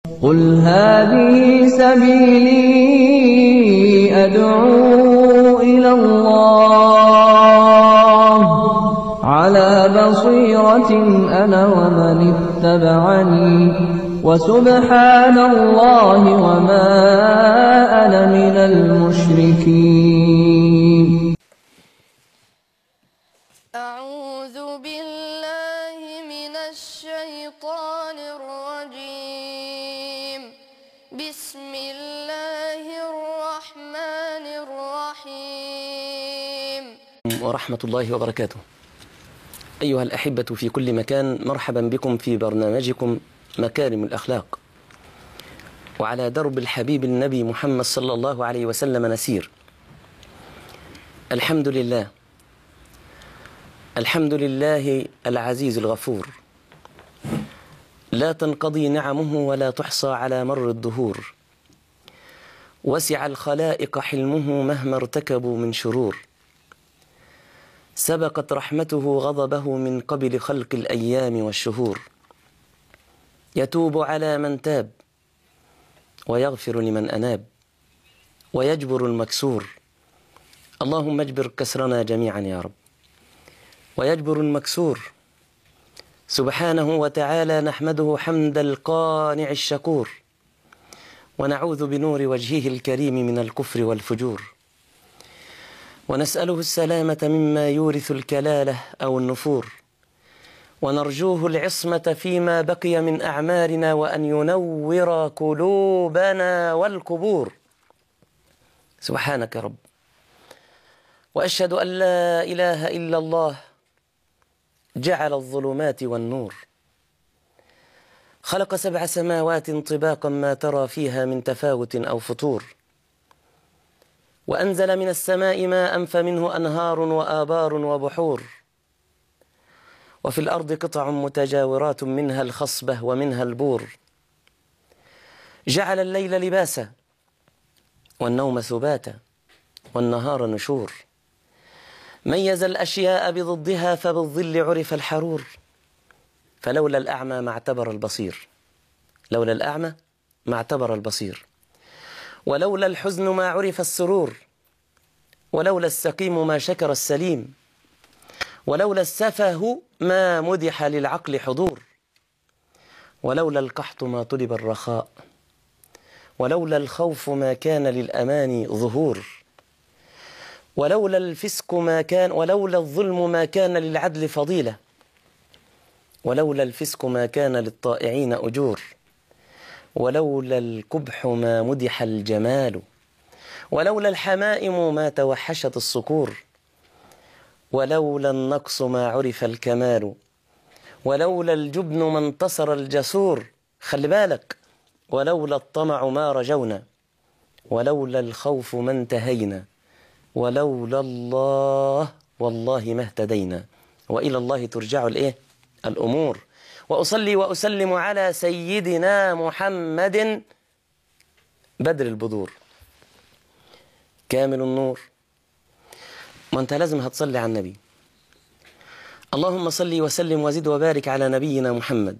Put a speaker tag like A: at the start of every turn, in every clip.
A: قل هذه سبيلي أدعو إلى الله على بصيرة أنا ومن اتبعني وسبحان الله وما أنا من المشركين
B: أعوذ بالله من الشيطان الرجيم بسم الله الرحمن الرحيم
C: ورحمة الله وبركاته أيها الأحبة في كل مكان مرحبا بكم في برنامجكم مكارم الأخلاق وعلى درب الحبيب النبي محمد صلى الله عليه وسلم نسير الحمد لله الحمد لله العزيز الغفور لا تنقضي نعمه ولا تحصى على مر الدهور وسع الخلائق حلمه مهما ارتكبوا من شرور سبقت رحمته غضبه من قبل خلق الأيام والشهور يتوب على من تاب ويغفر لمن أناب ويجبر المكسور اللهم اجبر كسرنا جميعا يا رب ويجبر المكسور سبحانه وتعالى نحمده حمد القانع الشكور ونعوذ بنور وجهه الكريم من الكفر والفجور ونسأله السلامة مما يورث الكلالة أو النفور ونرجوه العصمة فيما بقي من أعمارنا وأن ينور قلوبنا والقبور سبحانك رب وأشهد أن لا إله إلا الله جعل الظلمات والنور خلق سبع سماوات طباقا ما ترى فيها من تفاوت أو فطور وأنزل من السماء ماء فمنه أنهار وآبار وبحور وفي الأرض قطع متجاورات منها الخصبة ومنها البور جعل الليل لباسا والنوم ثباتا والنهار نشور ميز الأشياء بضدها فبالظل عرف الحرور فلولا الأعمى ما اعتبر البصير لولا الأعمى ما اعتبر البصير ولولا الحزن ما عرف السرور ولولا السقيم ما شكر السليم ولولا السفه ما مدح للعقل حضور ولولا القحط ما طلب الرخاء ولولا الخوف ما كان للأمان ظهور ولولا الفسق ما كان ولولا الظلم ما كان للعدل فضيلة ولولا الفسق ما كان للطائعين أجور ولولا القبح ما مدح الجمال ولولا الحمائم ما توحشت الصقور ولولا النقص ما عرف الكمال ولولا الجبن ما انتصر الجسور خلي بالك ولولا الطمع ما رجونا ولولا الخوف ما انتهينا ولولا الله والله ما اهتدينا وإلى الله ترجع الإيه؟ الأمور وأصلي وأسلم على سيدنا محمد بدر البذور كامل النور ما أنت لازم هتصلي على النبي اللهم صل وسلم وزد وبارك على نبينا محمد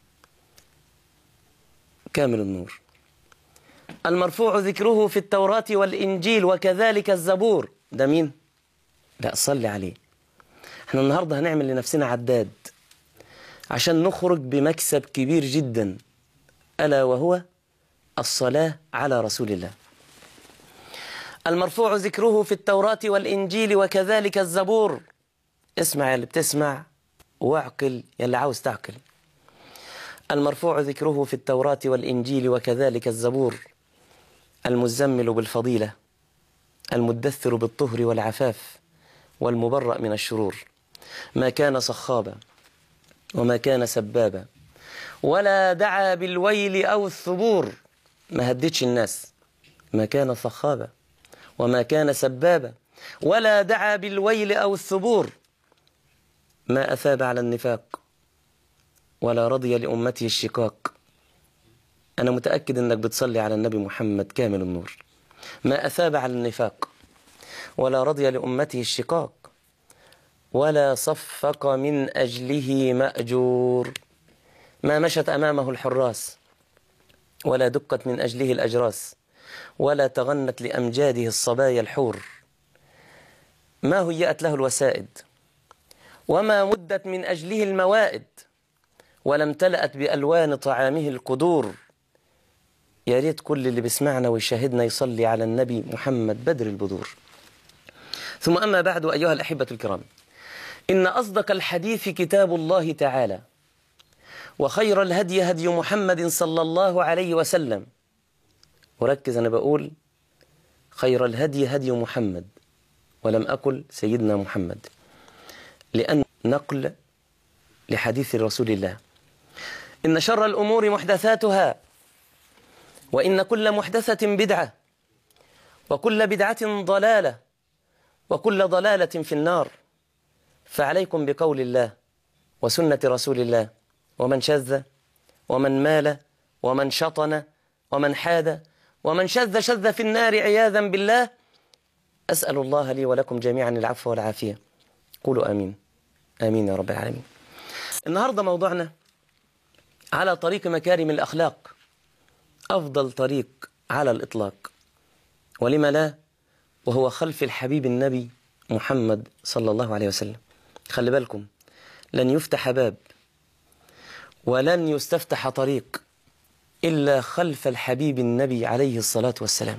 C: كامل النور المرفوع ذكره في التوراة والإنجيل وكذلك الزبور ده مين؟ لا صلي عليه احنا النهاردة هنعمل لنفسنا عداد عشان نخرج بمكسب كبير جدا ألا وهو الصلاة على رسول الله المرفوع ذكره في التوراة والإنجيل وكذلك الزبور اسمع يا اللي بتسمع واعقل يا اللي عاوز تعقل المرفوع ذكره في التوراة والإنجيل وكذلك الزبور المزمل بالفضيلة المدثر بالطهر والعفاف والمبرأ من الشرور ما كان صخابا وما كان سبابا ولا دعا بالويل أو الثبور ما هددش الناس ما كان صخابا وما كان سبابا ولا دعا بالويل أو الثبور ما أثاب على النفاق ولا رضي لأمته الشقاق أنا متأكد أنك بتصلي على النبي محمد كامل النور ما أثاب على النفاق ولا رضي لأمته الشقاق ولا صفق من أجله مأجور ما مشت أمامه الحراس ولا دقت من أجله الأجراس ولا تغنت لأمجاده الصبايا الحور ما هيأت له الوسائد وما مدت من أجله الموائد ولا امتلأت بألوان طعامه القدور يا ريت كل اللي بيسمعنا ويشاهدنا يصلي على النبي محمد بدر البدور ثم أما بعد أيها الأحبة الكرام إن أصدق الحديث كتاب الله تعالى وخير الهدي هدي محمد صلى الله عليه وسلم وركز أنا بقول خير الهدي هدي محمد ولم أقل سيدنا محمد لأن نقل لحديث رسول الله إن شر الأمور محدثاتها وإن كل محدثة بدعة وكل بدعة ضلالة وكل ضلالة في النار فعليكم بقول الله وسنة رسول الله ومن شذ ومن مال ومن شطن ومن حاد ومن شذ شذ في النار عياذا بالله أسأل الله لي ولكم جميعا العفو والعافية قولوا آمين آمين يا رب العالمين النهاردة موضوعنا على طريق مكارم الأخلاق أفضل طريق على الإطلاق ولما لا وهو خلف الحبيب النبي محمد صلى الله عليه وسلم خلي بالكم لن يفتح باب ولن يستفتح طريق إلا خلف الحبيب النبي عليه الصلاة والسلام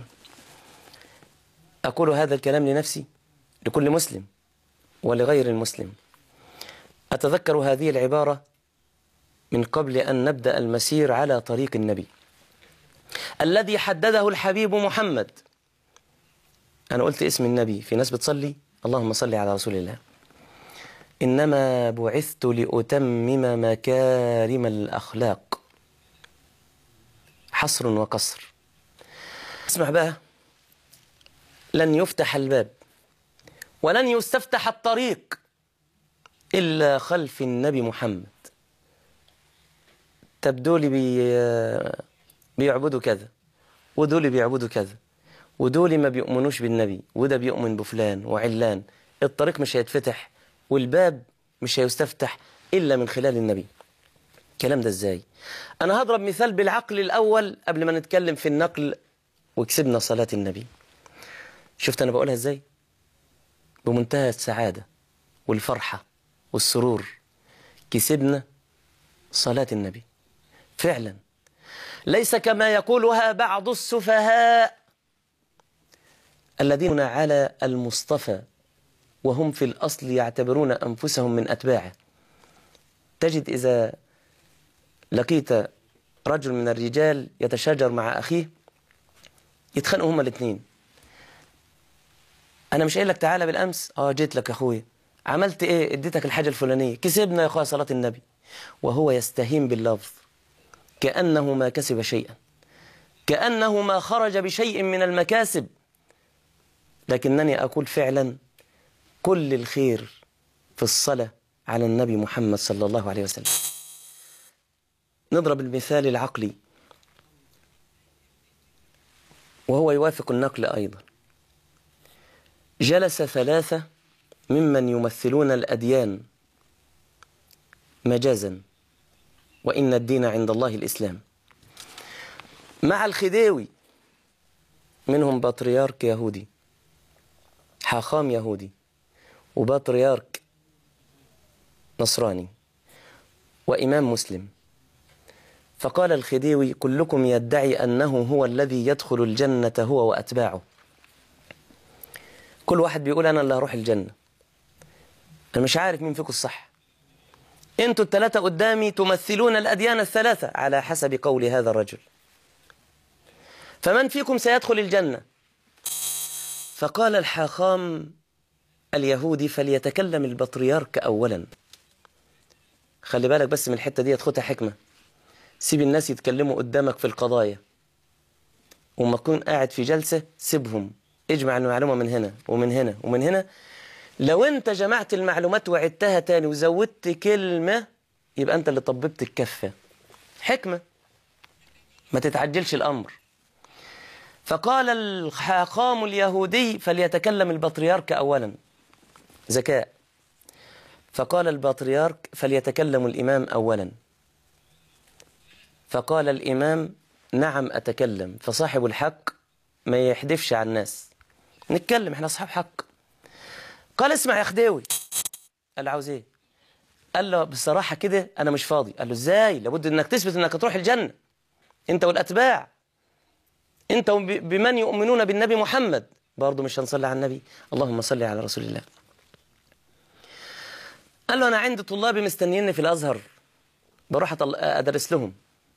C: أقول هذا الكلام لنفسي لكل مسلم ولغير المسلم أتذكر هذه العبارة من قبل أن نبدأ المسير على طريق النبي الذي حدده الحبيب محمد أنا قلت اسم النبي في ناس بتصلي اللهم صل على رسول الله إنما بعثت لأتمم مكارم الأخلاق حصر وقصر اسمع بقى لن يفتح الباب ولن يستفتح الطريق إلا خلف النبي محمد تبدول بي بيعبدوا كذا ودول بيعبدوا كذا ودول ما بيؤمنوش بالنبي وده بيؤمن بفلان وعلان الطريق مش هيتفتح والباب مش هيستفتح إلا من خلال النبي الكلام ده ازاي أنا هضرب مثال بالعقل الأول قبل ما نتكلم في النقل وكسبنا صلاة النبي شفت أنا بقولها ازاي بمنتهى السعادة والفرحة والسرور كسبنا صلاة النبي فعلا ليس كما يقولها بعض السفهاء الذين على المصطفى وهم في الأصل يعتبرون أنفسهم من أتباعه تجد إذا لقيت رجل من الرجال يتشاجر مع أخيه يتخانقوا هما الاثنين أنا مش قايل لك تعالى بالأمس آه جيت لك يا أخويا عملت إيه اديتك الحاجة الفلانية كسبنا يا أخويا صلاة النبي وهو يستهين باللفظ كأنه ما كسب شيئا كأنه ما خرج بشيء من المكاسب لكنني أقول فعلا كل الخير في الصلاة على النبي محمد صلى الله عليه وسلم نضرب المثال العقلي وهو يوافق النقل أيضا جلس ثلاثة ممن يمثلون الأديان مجازا وإن الدين عند الله الإسلام مع الخديوي منهم بطريرك يهودي حاخام يهودي وبطريرك نصراني وإمام مسلم فقال الخديوي كلكم يدعي أنه هو الذي يدخل الجنة هو وأتباعه كل واحد بيقول أنا اللي هروح الجنة أنا مش عارف مين فيكم الصح أنتوا الثلاثة قدامي تمثلون الأديان الثلاثة على حسب قول هذا الرجل فمن فيكم سيدخل الجنة فقال الحاخام اليهودي فليتكلم البطريرك أولا خلي بالك بس من الحتة دي خدها حكمة سيب الناس يتكلموا قدامك في القضايا وما تكون قاعد في جلسة سيبهم اجمع المعلومة من هنا ومن هنا ومن هنا لو انت جمعت المعلومات وعدتها تاني وزودت كلمة يبقى انت اللي طببت الكفة حكمة ما تتعجلش الأمر فقال الحاقام اليهودي فليتكلم البطريرك أولا ذكاء فقال البطريرك فليتكلم الإمام أولا فقال الإمام نعم أتكلم فصاحب الحق ما يحدفش على الناس نتكلم احنا أصحاب حق قال اسمع يا خديوي قال له عاوز ايه قال له بصراحة كده أنا مش فاضي قال له ازاي لابد انك تثبت انك تروح الجنة انت والأتباع انت وب- بمن يؤمنون بالنبي محمد برضه مش هنصلي على النبي اللهم صل على رسول الله قال له أنا عندي طلابي مستنيني في الأزهر بروح أطل- أدرس لهم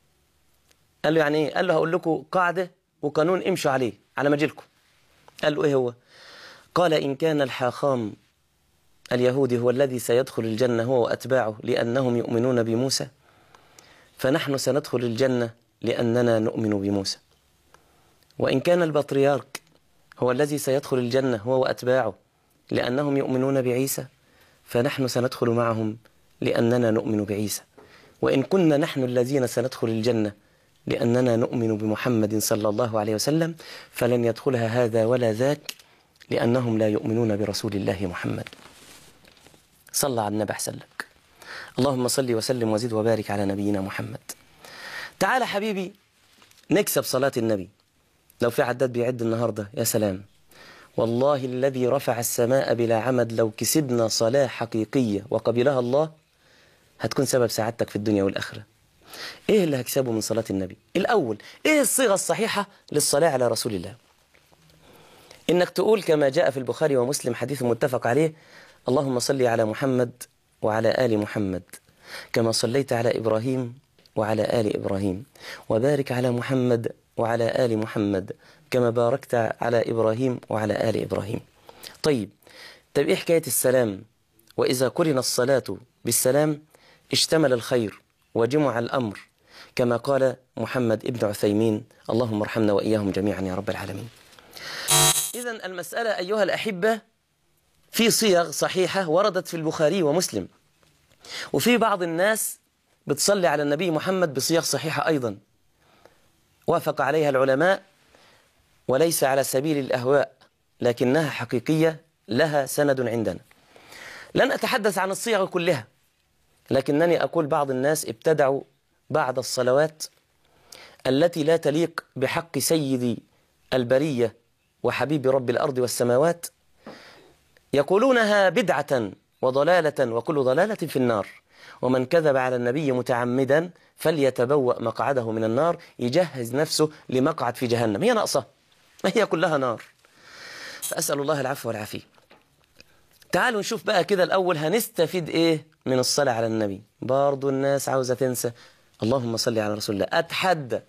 C: قال له يعني ايه قال له هقول لكم قاعدة وقانون امشوا عليه على مجيلكم قال له ايه هو قال إن كان الحاخام اليهودي هو الذي سيدخل الجنة هو وأتباعه لأنهم يؤمنون بموسى فنحن سندخل الجنة لأننا نؤمن بموسى وإن كان البطريرك هو الذي سيدخل الجنة هو وأتباعه لأنهم يؤمنون بعيسى فنحن سندخل معهم لأننا نؤمن بعيسى وإن كنا نحن الذين سندخل الجنة لأننا نؤمن بمحمد صلى الله عليه وسلم فلن يدخلها هذا ولا ذاك لأنهم لا يؤمنون برسول الله محمد صلى على النبي أحسن لك اللهم صل وسلم وزد وبارك على نبينا محمد تعال حبيبي نكسب صلاة النبي لو في عداد بيعد النهاردة يا سلام والله الذي رفع السماء بلا عمد لو كسبنا صلاة حقيقية وقبلها الله هتكون سبب سعادتك في الدنيا والآخرة ايه اللي هكسبه من صلاة النبي الاول ايه الصيغة الصحيحة للصلاة على رسول الله انك تقول كما جاء في البخاري ومسلم حديث متفق عليه اللهم صل على محمد وعلى آل محمد كما صليت على إبراهيم وعلى آل إبراهيم وبارك على محمد وعلى آل محمد كما باركت على إبراهيم وعلى آل إبراهيم طيب طب إيه حكاية السلام وإذا قرن الصلاة بالسلام اشتمل الخير وجمع الأمر كما قال محمد ابن عثيمين اللهم ارحمنا وإياهم جميعا يا رب العالمين إذا المسألة أيها الأحبة في صيغ صحيحة وردت في البخاري ومسلم وفي بعض الناس بتصلي على النبي محمد بصيغ صحيحة أيضا وافق عليها العلماء وليس على سبيل الأهواء لكنها حقيقية لها سند عندنا لن أتحدث عن الصيغ كلها لكنني أقول بعض الناس ابتدعوا بعض الصلوات التي لا تليق بحق سيد البرية وحبيب رب الأرض والسماوات يقولونها بدعة وضلالة وكل ضلالة في النار ومن كذب على النبي متعمدا فليتبوأ مقعده من النار يجهز نفسه لمقعد في جهنم هي ناقصة ما هي كلها نار فأسأل الله العفو والعافية تعالوا نشوف بقى كده الأول هنستفيد إيه من الصلاة على النبي برضو الناس عاوزة تنسى اللهم صل على رسول الله أتحدى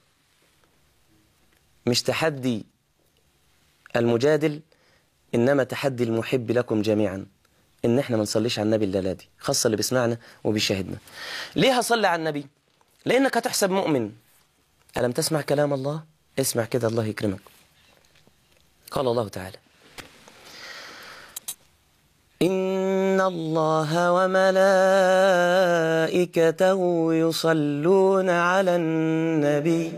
C: مش تحدي المجادل إنما تحدي المحب لكم جميعا إن إحنا ما نصليش على النبي الليلة دي خاصة اللي بيسمعنا وبيشاهدنا ليه هصلي على النبي لأنك هتحسب مؤمن ألم تسمع كلام الله اسمع كده الله يكرمك قال الله تعالى إن الله وملائكته يصلون على النبي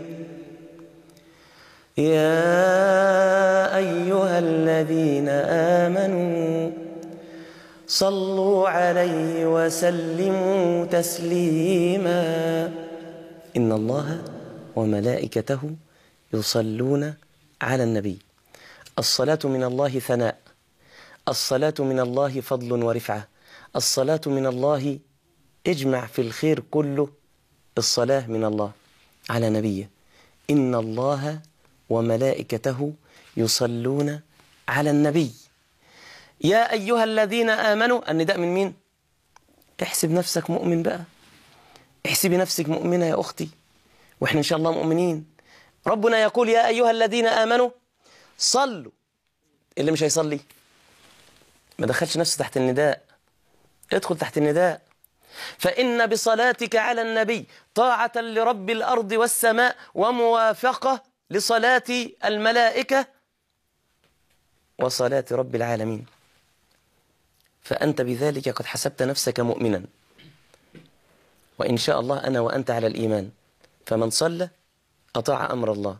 C: يا أيها الذين آمنوا صلوا عليه وسلموا تسليما إن الله وملائكته يصلون على النبي الصلاة من الله ثناء الصلاة من الله فضل ورفعة الصلاة من الله اجمع في الخير كله الصلاة من الله على نبيه إن الله وملائكته يصلون على النبي يا أيها الذين آمنوا النداء من مين؟ احسب نفسك مؤمن بقى احسبي نفسك مؤمنة يا أختي وإحنا إن شاء الله مؤمنين ربنا يقول يا أيها الذين آمنوا صلوا اللي مش هيصلي ما دخلش نفسه تحت النداء ادخل تحت النداء فإن بصلاتك على النبي طاعة لرب الأرض والسماء وموافقة لصلاة الملائكة وصلاة رب العالمين فأنت بذلك قد حسبت نفسك مؤمنا وإن شاء الله أنا وأنت على الإيمان فمن صلى أطاع أمر الله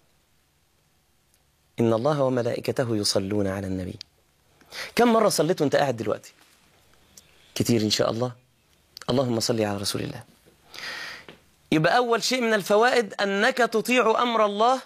C: إن الله وملائكته يصلون على النبي كم مرة صليت وانت قاعد دلوقتي كتير إن شاء الله اللهم صل على رسول الله يبقى أول شيء من الفوائد أنك تطيع أمر الله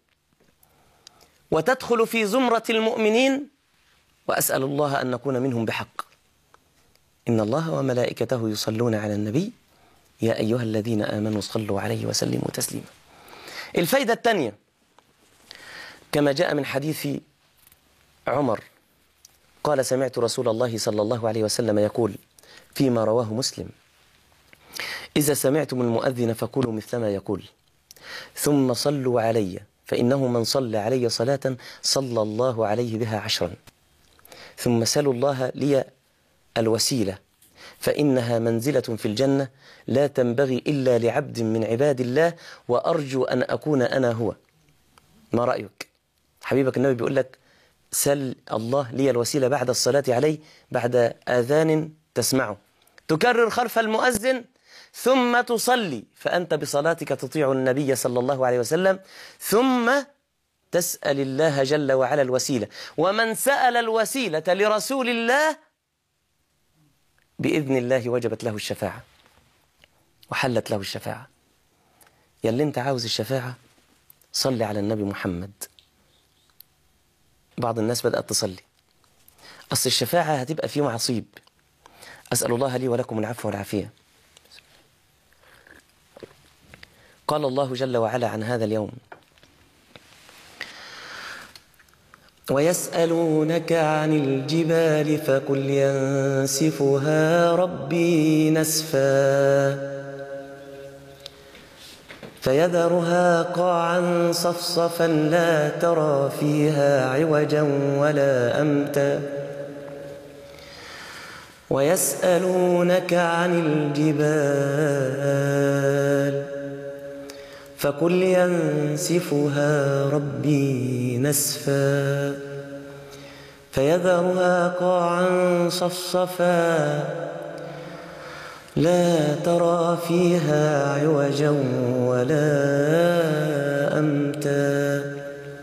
C: وتدخل في زمرة المؤمنين وأسأل الله أن نكون منهم بحق إن الله وملائكته يصلون على النبي يا أيها الذين آمنوا صلوا عليه وسلموا تسليما الفايدة الثانية كما جاء من حديث عمر قال سمعت رسول الله صلى الله عليه وسلم يقول فيما رواه مسلم إذا سمعتم المؤذن فقولوا مثلما يقول ثم صلوا علي فإنه من صلى علي صلاة صلى الله عليه بها عشرا ثم سلوا الله لي الوسيلة فإنها منزلة في الجنة لا تنبغي إلا لعبد من عباد الله وأرجو أن أكون أنا هو ما رأيك حبيبك النبي بيقول لك سل الله لي الوسيلة بعد الصلاة عليه بعد آذان تسمعه تكرر خلف المؤذن ثم تصلي فأنت بصلاتك تطيع النبي صلى الله عليه وسلم ثم تسأل الله جل وعلا الوسيلة ومن سأل الوسيلة لرسول الله بإذن الله وجبت له الشفاعة وحلت له الشفاعة يا اللي انت عاوز الشفاعة صلي على النبي محمد بعض الناس بدأت تصلي أصل الشفاعة هتبقى في معصيب أسأل الله لي ولكم العفو والعافية قال الله جل وعلا عن هذا اليوم ويسألونك عن الجبال فقل ينسفها ربي نسفا فيذرها قاعا صفصفا لا ترى فيها عوجا ولا أمتا ويسألونك عن الجبال فقل ينسفها ربي نسفا فيذرها قاعا صفصفا لا ترى فيها عوجا ولا أمتا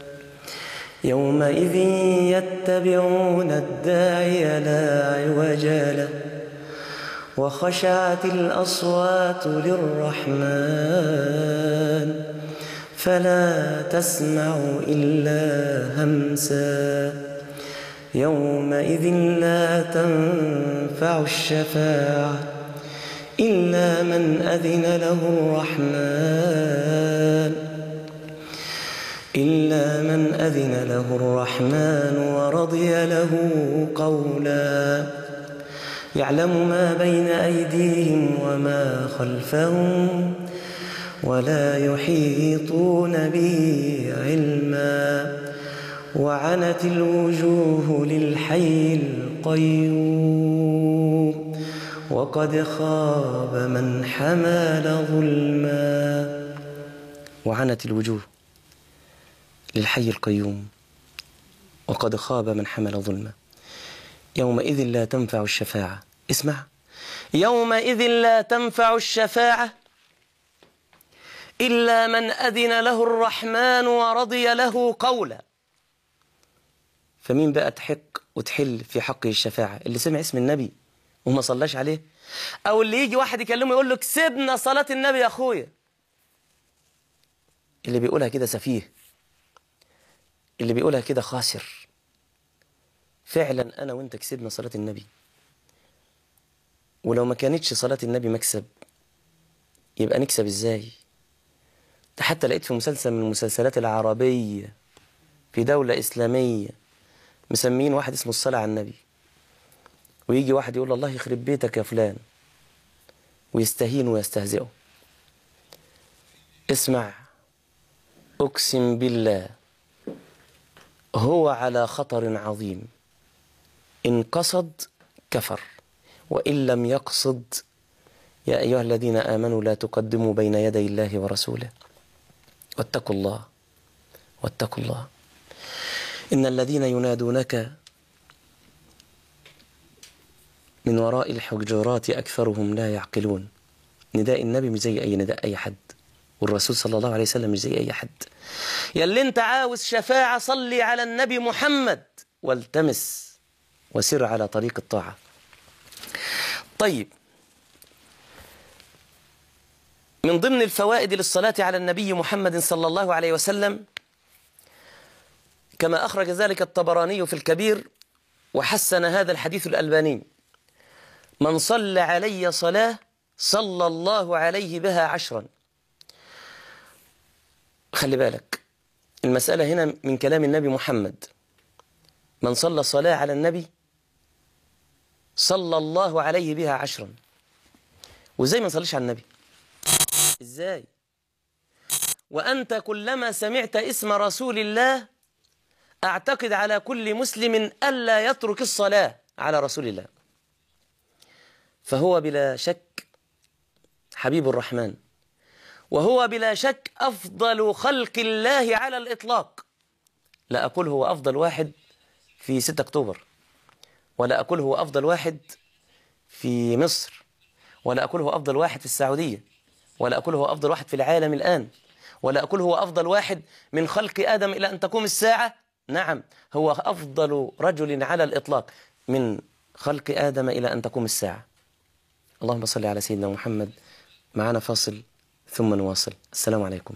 C: يومئذ يتبعون الداعي لا عوج له وخشعت الأصوات للرحمن فلا تسمع إلا همسا يومئذ لا تنفع الشفاعة إلا من أذن له الرحمن إلا من أذن له الرحمن ورضي له قولا يعلم ما بين أيديهم وما خلفهم ولا يحيطون به علما وعنت الوجوه للحي القيوم وقد خاب من حمل ظلما وعنت الوجوه للحي القيوم وقد خاب من حمل ظلما يومئذ لا تنفع الشفاعة اسمع يومئذ لا تنفع الشفاعة إلا من أذن له الرحمن ورضي له قولا فمين بقى تحق وتحل في حقه الشفاعة اللي سمع اسم النبي وما صلاش عليه أو اللي يجي واحد يكلمه يقول له كسبنا صلاة النبي يا أخويا اللي بيقولها كده سفيه اللي بيقولها كده خاسر فعلا أنا وأنت كسبنا صلاة النبي ولو ما كانتش صلاة النبي مكسب يبقى نكسب إزاي ده حتى لقيت في مسلسل من المسلسلات العربية في دولة إسلامية مسمين واحد اسمه الصلاة على النبي ويجي واحد يقول له الله يخرب بيتك يا فلان ويستهين ويستهزئه اسمع أقسم بالله هو على خطر عظيم إن قصد كفر وإن لم يقصد يا أيها الذين آمنوا لا تقدموا بين يدي الله ورسوله واتقوا الله واتقوا الله إن الذين ينادونك من وراء الحجرات أكثرهم لا يعقلون نداء النبي مش زي أي نداء أي حد والرسول صلى الله عليه وسلم مش زي أي حد يا اللي انت عاوز شفاعة صلي على النبي محمد والتمس وسر على طريق الطاعة طيب من ضمن الفوائد للصلاة على النبي محمد صلى الله عليه وسلم كما أخرج ذلك الطبراني في الكبير وحسن هذا الحديث الألباني من صلى علي صلاة صلى الله عليه بها عشرا خلي بالك المسألة هنا من كلام النبي محمد من صلى صلاة على النبي صلى الله عليه بها عشرا وازاي ما نصليش على النبي ازاي وأنت كلما سمعت اسم رسول الله أعتقد على كل مسلم ألا يترك الصلاة على رسول الله فهو بلا شك حبيب الرحمن وهو بلا شك أفضل خلق الله على الإطلاق لا أقول هو أفضل واحد في 6 أكتوبر ولا أقول هو أفضل واحد في مصر ولا أقول هو أفضل واحد في السعودية ولا أقول هو أفضل واحد في العالم الآن ولا أقول هو أفضل واحد من خلق آدم إلى أن تقوم الساعة نعم هو أفضل رجل على الإطلاق من خلق آدم إلى أن تقوم الساعة اللهم صل على سيدنا محمد معنا فاصل ثم نواصل السلام عليكم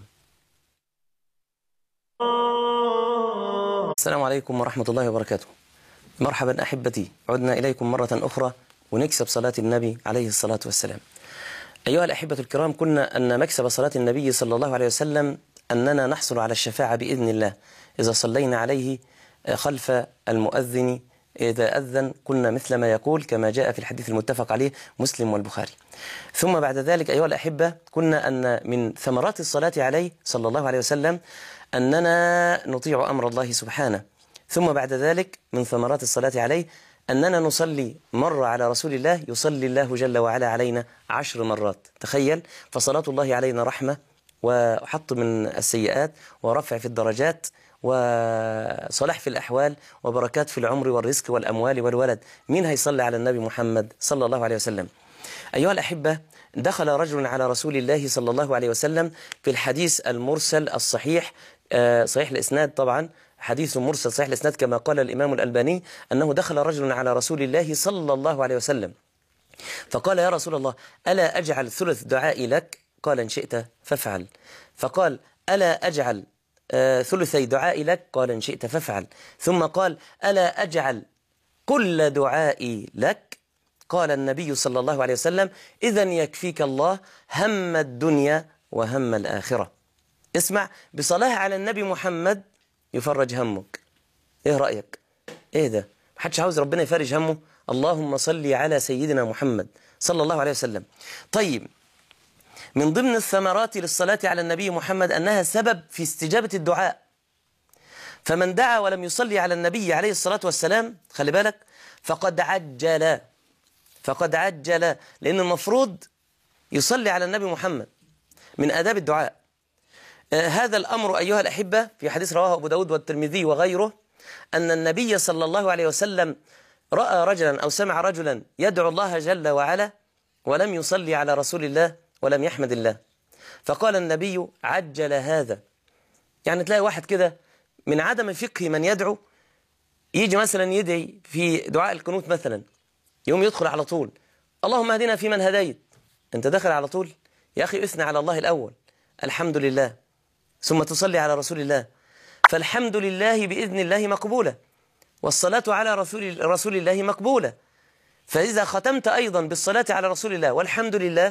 C: السلام عليكم ورحمة الله وبركاته مرحبا أحبتي عدنا إليكم مرة أخرى ونكسب صلاة النبي عليه الصلاة والسلام أيها الأحبة الكرام كنا أن مكسب صلاة النبي صلى الله عليه وسلم أننا نحصل على الشفاعة بإذن الله إذا صلينا عليه خلف المؤذن إذا أذن كنا مثل ما يقول كما جاء في الحديث المتفق عليه مسلم والبخاري ثم بعد ذلك أيها الأحبة كنا أن من ثمرات الصلاة عليه صلى الله عليه وسلم أننا نطيع أمر الله سبحانه ثم بعد ذلك من ثمرات الصلاة عليه أننا نصلي مرة على رسول الله يصلي الله جل وعلا علينا عشر مرات تخيل فصلاة الله علينا رحمة وحط من السيئات ورفع في الدرجات وصلاح في الأحوال وبركات في العمر والرزق والأموال والولد مين هيصلي على النبي محمد صلى الله عليه وسلم أيها الأحبة دخل رجل على رسول الله صلى الله عليه وسلم في الحديث المرسل الصحيح آه، صحيح الإسناد طبعا حديث مرسل صحيح الإسناد كما قال الإمام الألباني أنه دخل رجل على رسول الله صلى الله عليه وسلم فقال يا رسول الله ألا أجعل ثلث دعائي لك قال إن شئت فافعل فقال ألا أجعل آه، ثلثي دعائي لك قال إن شئت فافعل ثم قال ألا أجعل كل دعائي لك قال النبي صلى الله عليه وسلم إذا يكفيك الله هم الدنيا وهم الآخرة اسمع بصلاة على النبي محمد يفرج همك ايه رأيك ايه ده محدش عاوز ربنا يفرج همه اللهم صل على سيدنا محمد صلى الله عليه وسلم طيب من ضمن الثمرات للصلاة على النبي محمد أنها سبب في استجابة الدعاء فمن دعا ولم يصلي على النبي عليه الصلاة والسلام خلي بالك فقد عجل فقد عجل لأن المفروض يصلي على النبي محمد من آداب الدعاء آه، هذا الأمر أيها الأحبة في حديث رواه أبو داود والترمذي وغيره أن النبي صلى الله عليه وسلم رأى رجلا أو سمع رجلا يدعو الله جل وعلا ولم يصلي على رسول الله ولم يحمد الله فقال النبي عجل هذا يعني تلاقي واحد كده من عدم فقه من يدعو يجي مثلا يدعي في دعاء القنوت مثلا يوم يدخل على طول اللهم اهدنا فيمن هديت انت داخل على طول يا أخي اثنى على الله الأول الحمد لله ثم تصلي على رسول الله فالحمد لله بإذن الله مقبولة والصلاة على رسول, رسول الله مقبولة فإذا ختمت أيضا بالصلاة على رسول الله والحمد لله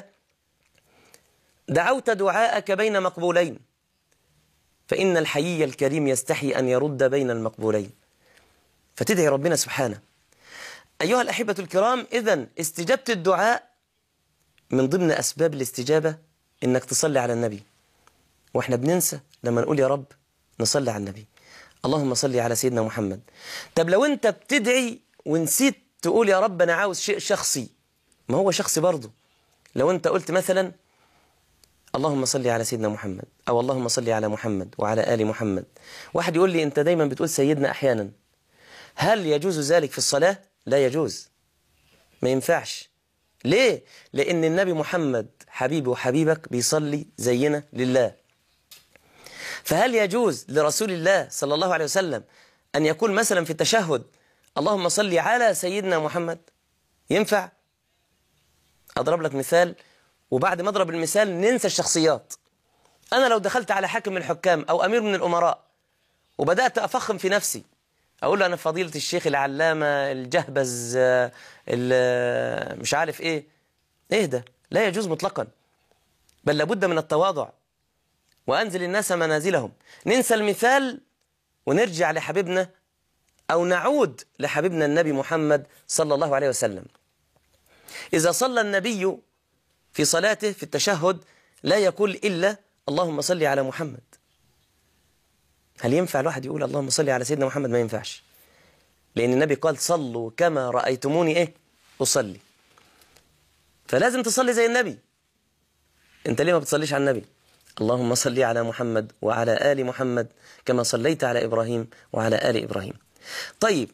C: دعوت دعاءك بين مقبولين فإن الحيي الكريم يستحي أن يرد بين المقبولين فتدعي ربنا سبحانه أيها الأحبة الكرام إذا استجابة الدعاء من ضمن أسباب الاستجابة إنك تصلي على النبي وإحنا بننسى لما نقول يا رب نصلي على النبي اللهم صل على سيدنا محمد طب لو أنت بتدعي ونسيت تقول يا رب أنا عاوز شيء شخصي ما هو شخصي برضه لو أنت قلت مثلا اللهم صل على سيدنا محمد أو اللهم صل على محمد وعلى آل محمد واحد يقول لي أنت دايما بتقول سيدنا أحيانا هل يجوز ذلك في الصلاة؟ لا يجوز ما ينفعش ليه؟ لأن النبي محمد حبيبي وحبيبك بيصلي زينا لله فهل يجوز لرسول الله صلى الله عليه وسلم أن يقول مثلا في التشهد اللهم صل على سيدنا محمد ينفع؟ أضرب لك مثال وبعد ما اضرب المثال ننسى الشخصيات أنا لو دخلت على حاكم من الحكام أو أمير من الأمراء وبدأت أفخم في نفسي أقول له أنا فضيلة الشيخ العلامة الجهبز آه، ال- مش عارف إيه اهدى لا يجوز مطلقا بل لابد من التواضع وأنزل الناس منازلهم ننسى المثال ونرجع لحبيبنا أو نعود لحبيبنا النبي محمد صلى الله عليه وسلم إذا صلى النبي في صلاته في التشهد لا يقول إلا اللهم صل على محمد هل ينفع الواحد يقول اللهم صل على سيدنا محمد ما ينفعش لأن النبي قال صلوا كما رأيتموني إيه أصلي فلازم تصلي زي النبي أنت ليه ما بتصليش على النبي اللهم صل على محمد وعلى آل محمد كما صليت على إبراهيم وعلى آل إبراهيم طيب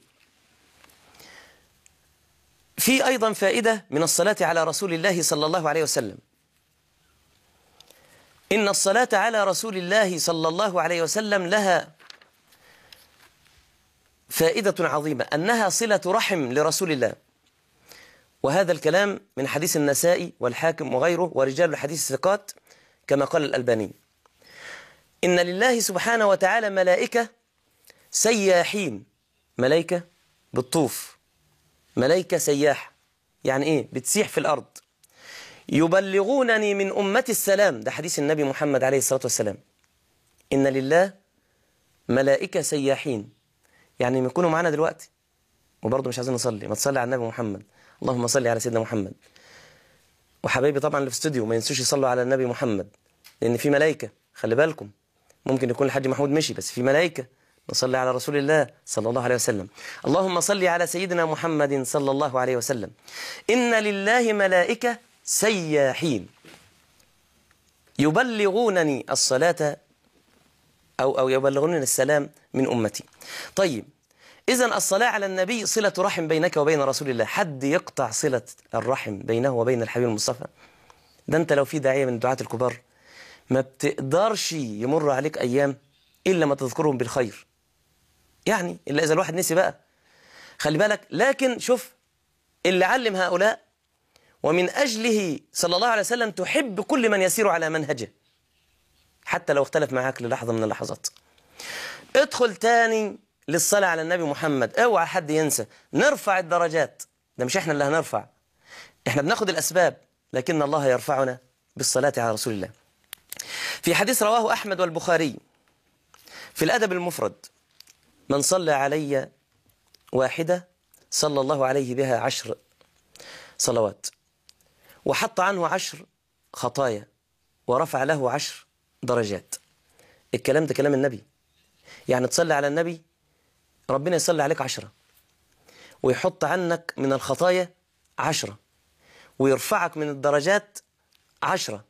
C: في أيضا فائدة من الصلاة على رسول الله صلى الله عليه وسلم إن الصلاة على رسول الله صلى الله عليه وسلم لها فائدة عظيمة أنها صلة رحم لرسول الله وهذا الكلام من حديث النسائي والحاكم وغيره ورجال الحديث الثقات كما قال الألباني إن لله سبحانه وتعالى ملائكة سياحين ملائكة بالطوف ملائكة سياح يعني إيه بتسيح في الأرض يبلغونني من أمتي السلام ده حديث النبي محمد عليه الصلاة والسلام إن لله ملائكة سياحين يعني يكونوا معانا دلوقتي وبرضه مش عايزين نصلي ما تصلي على النبي محمد اللهم صل على سيدنا محمد وحبايبي طبعا اللي في استوديو ما ينسوش يصلوا على النبي محمد لأن في ملائكة خلي بالكم ممكن يكون الحاج محمود مشي بس في ملائكة نصلي على رسول الله صلى الله عليه وسلم اللهم صل على سيدنا محمد صلى الله عليه وسلم إن لله ملائكة سياحين يبلغونني الصلاة أو أو يبلغونني السلام من أمتي طيب إذا الصلاة على النبي صلة رحم بينك وبين رسول الله حد يقطع صلة الرحم بينه وبين الحبيب المصطفى ده أنت لو في داعية من الدعاة الكبار ما بتقدرش يمر عليك أيام إلا ما تذكرهم بالخير يعني إلا إذا الواحد نسي بقى خلي بالك لكن شوف اللي علم هؤلاء ومن أجله صلى الله عليه وسلم تحب كل من يسير على منهجه حتى لو اختلف معاك للحظة من اللحظات ادخل تاني للصلاة على النبي محمد اوعى حد ينسى نرفع الدرجات ده مش احنا اللي هنرفع احنا بناخد الأسباب لكن الله يرفعنا بالصلاة على رسول الله في حديث رواه أحمد والبخاري في الأدب المفرد من صلى علي واحدة صلى الله عليه بها عشر صلوات وحط عنه عشر خطايا ورفع له عشر درجات الكلام ده كلام النبي يعني تصلي على النبي ربنا يصلي عليك عشرة ويحط عنك من الخطايا عشرة ويرفعك من الدرجات عشرة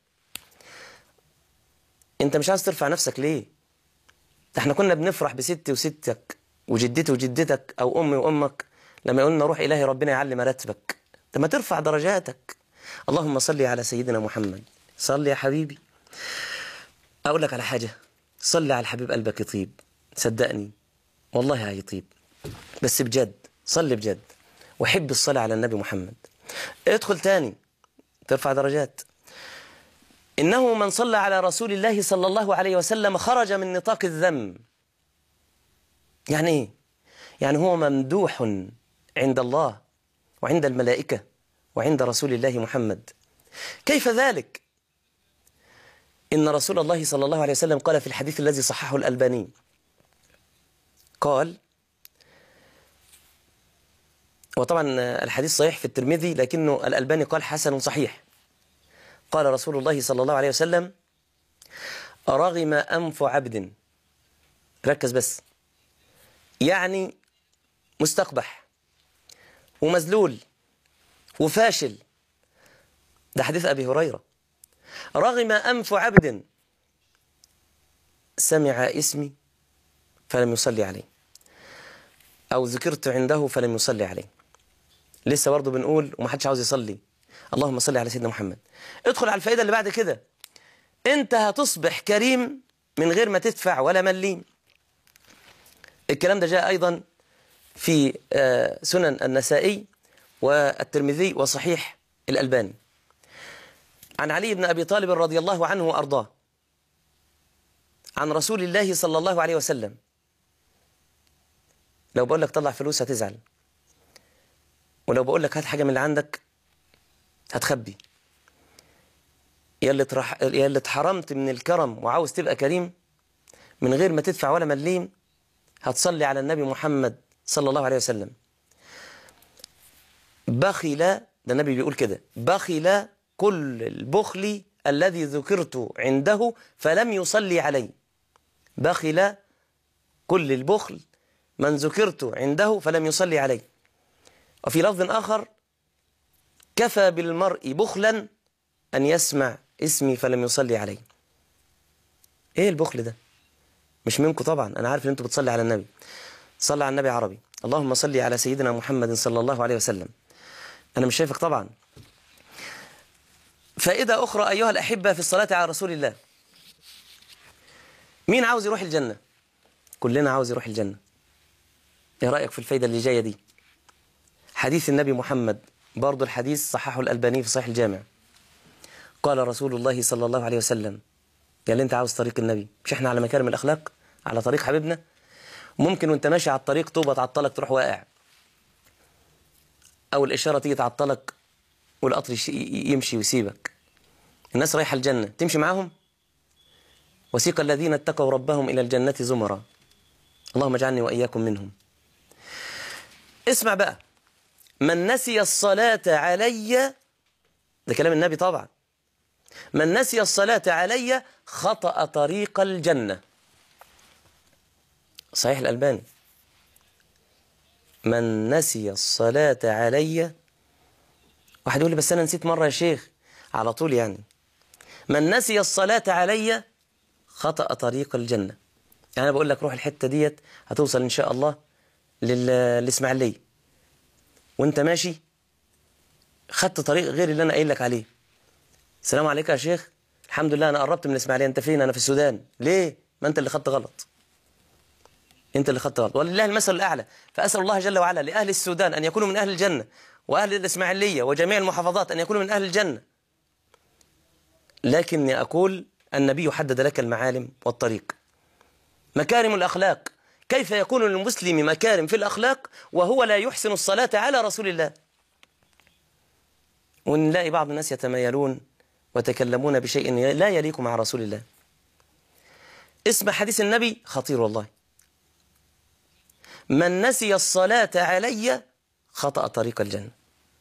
C: انت مش عايز ترفع نفسك ليه ده احنا كنا بنفرح بستي وستك وجدتي وجدتك او امي وامك لما يقولنا روح الهي ربنا يعلي مراتبك طب ما ترفع درجاتك اللهم صل على سيدنا محمد صل يا حبيبي اقول لك على حاجه صلي على الحبيب قلبك يطيب صدقني والله هيطيب بس بجد صلي بجد وحب الصلاة على النبي محمد ادخل تاني ترفع درجات إنه من صلى على رسول الله صلى الله عليه وسلم خرج من نطاق الذم يعني إيه؟ يعني هو ممدوح عند الله وعند الملائكة وعند رسول الله محمد كيف ذلك؟ إن رسول الله صلى الله عليه وسلم قال في الحديث الذي صححه الألباني قال وطبعا الحديث صحيح في الترمذي لكنه الألباني قال حسن صحيح قال رسول الله صلى الله عليه وسلم رغم أنف عبد ركز بس يعني مستقبح ومذلول وفاشل ده حديث أبي هريرة رغم أنف عبد سمع اسمي فلم يصلي عليه أو ذكرت عنده فلم يصلي عليه لسه برضه بنقول ومحدش عاوز يصلي اللهم صل على سيدنا محمد ادخل على الفائدة اللي بعد كده انت هتصبح كريم من غير ما تدفع ولا مليم الكلام ده جاء أيضا في سنن النسائي والترمذي وصحيح الألباني عن علي بن أبي طالب رضي الله عنه وأرضاه عن رسول الله صلى الله عليه وسلم لو بقول لك طلع فلوس هتزعل ولو بقول لك هات حاجة من اللي عندك هتخبي يا اللي ترح... يا اللي اتحرمت من الكرم وعاوز تبقى كريم من غير ما تدفع ولا مليم هتصلي على النبي محمد صلى الله عليه وسلم بخل ده النبي بيقول كده بخل كل البخل الذي ذكرت عنده فلم يصلي علي بخل كل البخل من ذكرت عنده فلم يصلي علي وفي لفظ آخر كفى بالمرء بخلا أن يسمع اسمي فلم يصلي علي ايه البخل ده مش منكم طبعا انا عارف ان انتوا بتصلي على النبي صلي على النبي عربي اللهم صل على سيدنا محمد صلى الله عليه وسلم انا مش شايفك طبعا فائدة أخرى أيها الأحبة في الصلاة على رسول الله مين عاوز يروح الجنة كلنا عاوز يروح الجنة ايه رأيك في الفايدة اللي جاية دي حديث النبي محمد برضو الحديث صححه الألباني في صحيح الجامع قال رسول الله صلى الله عليه وسلم قال لي انت عاوز طريق النبي مش احنا على مكارم الأخلاق على طريق حبيبنا ممكن وانت ماشي على الطريق طوبة تعطلك تروح واقع أو الإشارة تيجي تعطلك والقطر يش- يمشي ويسيبك الناس رايحة الجنة تمشي معاهم وسيق الذين اتقوا ربهم إلى الجنة زمرا اللهم اجعلني وإياكم منهم اسمع بقى من نسي الصلاة علي ده كلام النبي طبعا من نسي الصلاة علي خطأ طريق الجنة صحيح الألباني من نسي الصلاة علي واحد يقول لي بس أنا نسيت مرة يا شيخ على طول يعني من نسي الصلاة علي خطأ طريق الجنة يعني أنا بقول لك روح الحتة ديت هتوصل إن شاء الله لل- للإسماعيلية وأنت ماشي خدت طريق غير اللي أنا قايل لك عليه السلام عليكم يا شيخ الحمد لله أنا قربت من الإسماعيلية أنت فين أنا في السودان ليه ما أنت اللي خدت غلط أنت اللي خدت غلط ولله المثل الأعلى فأسأل الله جل وعلا لأهل السودان أن يكونوا من أهل الجنة وأهل الإسماعيلية وجميع المحافظات أن يكونوا من أهل الجنة لكني أقول النبي حدد لك المعالم والطريق مكارم الأخلاق كيف يكون للمسلم مكارم في الأخلاق وهو لا يحسن الصلاة على رسول الله ونلاقي بعض الناس يتمايلون ويتكلمون بشيء لا يليق مع رسول الله اسم حديث النبي خطير والله من نسي الصلاة علي خطأ طريق الجنة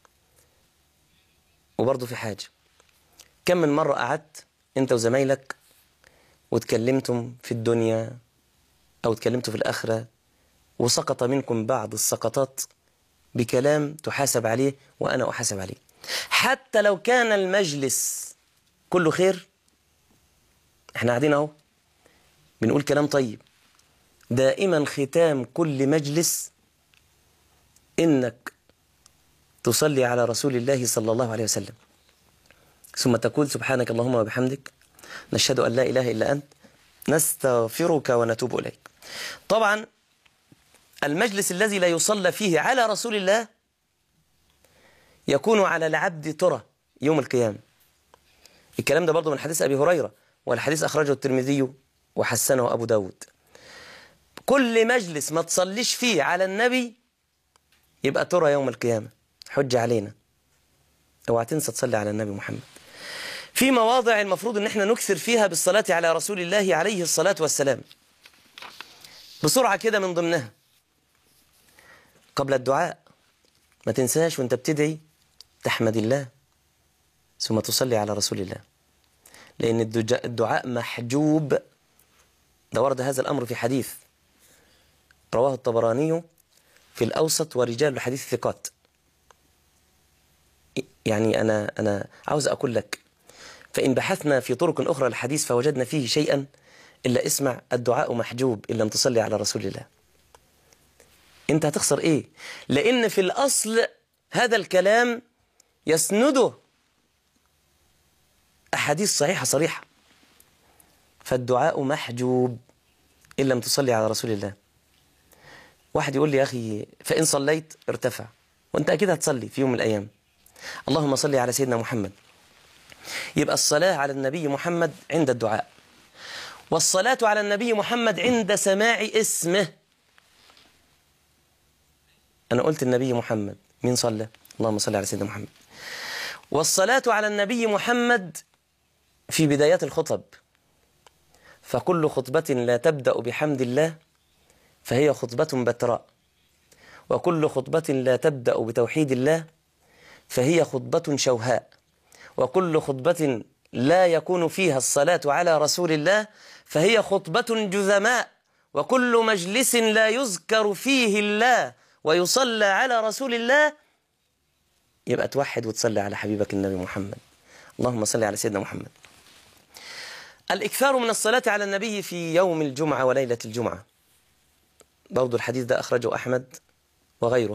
C: وبرضه في حاجة كم من مرة قعدت انت وزمايلك وتكلمتم في الدنيا أو تكلمتوا في الآخرة وسقط منكم بعض السقطات بكلام تحاسب عليه وأنا أحاسب عليه حتى لو كان المجلس كله خير احنا قاعدين اهو بنقول كلام طيب دائما ختام كل مجلس انك تصلي على رسول الله صلى الله عليه وسلم ثم تقول سبحانك اللهم وبحمدك نشهد ان لا اله الا انت نستغفرك ونتوب اليك طبعا المجلس الذي لا يصلى فيه على رسول الله يكون على العبد ترى يوم القيامة الكلام ده برضه من حديث أبي هريرة والحديث أخرجه الترمذي وحسنه أبو داود كل مجلس ما تصليش فيه على النبي يبقى ترى يوم القيامة حج علينا اوعى تنسى تصلي على النبي محمد في مواضع المفروض ان احنا نكثر فيها بالصلاة على رسول الله عليه الصلاة والسلام بسرعة كده من ضمنها قبل الدعاء ما تنساش وانت بتدعي تحمد الله ثم تصلي على رسول الله لأن الدجا- الدعاء محجوب ده ورد هذا الأمر في حديث رواه الطبراني في الأوسط ورجال الحديث ثقات يعني أنا أنا عاوز أقول لك فإن بحثنا في طرق أخرى للحديث فوجدنا فيه شيئا إلا اسمع الدعاء محجوب إن لم تصلي على رسول الله انت هتخسر ايه لان في الاصل هذا الكلام يسنده احاديث صحيحه صريحه فالدعاء محجوب ان لم تصلي على رسول الله واحد يقول لي يا اخي فان صليت ارتفع وانت اكيد هتصلي في يوم من الايام اللهم صل على سيدنا محمد يبقى الصلاة على النبي محمد عند الدعاء والصلاة على النبي محمد عند سماع اسمه أنا قلت النبي محمد مين صلى اللهم صل على سيدنا محمد والصلاة على النبي محمد في بدايات الخطب فكل خطبة لا تبدأ بحمد الله فهي خطبة بتراء وكل خطبة لا تبدأ بتوحيد الله فهي خطبة شوهاء وكل خطبة لا يكون فيها الصلاة على رسول الله فهي خطبة جذماء وكل مجلس لا يذكر فيه الله ويصلى على رسول الله يبقى توحد وتصلي على حبيبك النبي محمد اللهم صل على سيدنا محمد الإكثار من الصلاة على النبي في يوم الجمعة وليلة الجمعة برضو الحديث ده أخرجه أحمد وغيره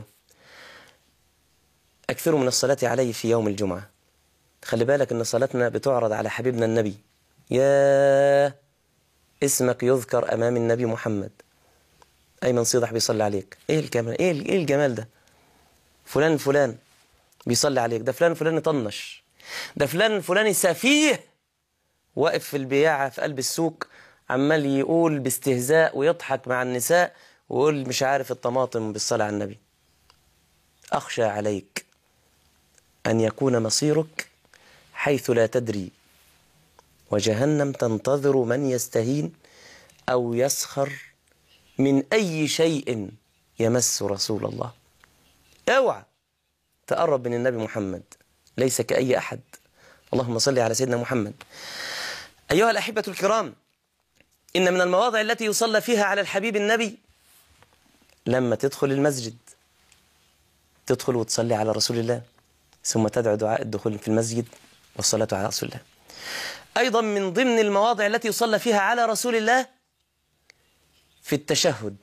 C: أكثروا من الصلاة عليه في يوم الجمعة خلي بالك أن صلاتنا بتعرض على حبيبنا النبي يا اسمك يذكر أمام النبي محمد أيمن صيدح بيصلي عليك إيه الجمال إيه إيه الجمال ده فلان فلان بيصلي عليك ده فلان فلان طنش ده فلان فلاني سفيه واقف في البياعة في قلب السوق عمال يقول باستهزاء ويضحك مع النساء ويقول مش عارف الطماطم بالصلاة على النبي أخشى عليك أن يكون مصيرك حيث لا تدري وجهنم تنتظر من يستهين أو يسخر من أي شيء يمس رسول الله اوعى تقرب من النبي محمد ليس كأي أحد اللهم صل على سيدنا محمد أيها الأحبة الكرام إن من المواضع التي يصلى فيها على الحبيب النبي لما تدخل المسجد تدخل وتصلي على رسول الله ثم تدعو دعاء الدخول في المسجد والصلاة على رسول الله أيضا من ضمن المواضع التي يصلى فيها على رسول الله في التشهد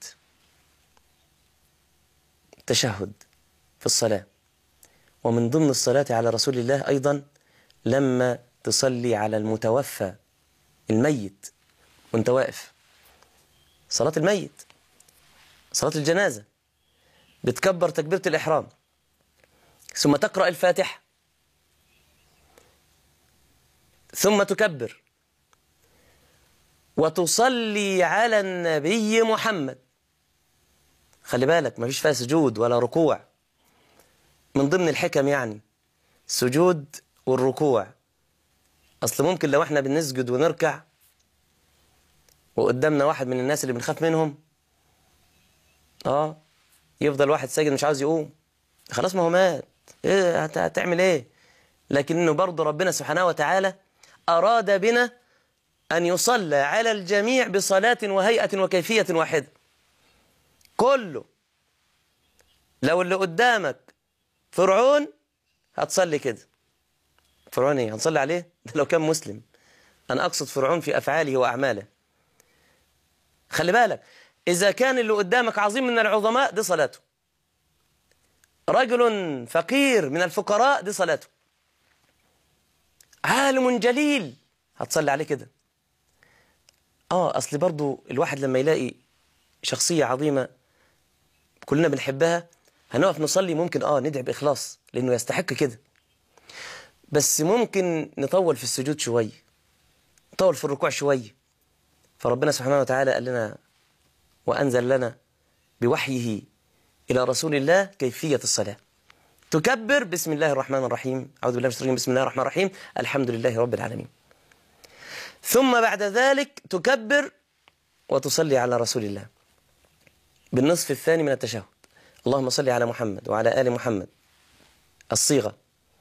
C: التشهد في الصلاة ومن ضمن الصلاة على رسول الله أيضا لما تصلي على المتوفى الميت وانت واقف صلاة الميت صلاة الجنازة بتكبر تكبيرة الإحرام ثم تقرأ الفاتحة ثم تكبر وتصلي على النبي محمد خلي بالك ما فيش فيها سجود ولا ركوع من ضمن الحكم يعني السجود والركوع أصل ممكن لو احنا بنسجد ونركع وقدامنا واحد من الناس اللي بنخاف منهم اه يفضل واحد ساجد مش عاوز يقوم خلاص ما هو مات ايه هت- هتعمل ايه لكنه برضه ربنا سبحانه وتعالى أراد بنا أن يصلى على الجميع بصلاة وهيئة وكيفية واحدة كله لو اللي قدامك فرعون هتصلي كده فرعون ايه هنصلي عليه ده لو كان مسلم أنا أقصد فرعون في أفعاله وأعماله خلي بالك إذا كان اللي قدامك عظيم من العظماء دي صلاته رجل فقير من الفقراء دي صلاته عالم جليل هتصلي عليه كده اه اصل برضو الواحد لما يلاقي شخصية عظيمة كلنا بنحبها هنقف نصلي ممكن اه ندعي بإخلاص لأنه يستحق كده بس ممكن نطول في السجود شوية نطول في الركوع شوية فربنا سبحانه وتعالى قال لنا وأنزل لنا بوحيه إلى رسول الله كيفية الصلاة تكبر بسم الله الرحمن الرحيم أعوذ بالله من الشيطان الرجيم بسم الله الرحمن الرحيم الحمد لله رب العالمين ثم بعد ذلك تكبر وتصلي على رسول الله بالنصف الثاني من التشهد اللهم صل على محمد وعلى آل محمد الصيغة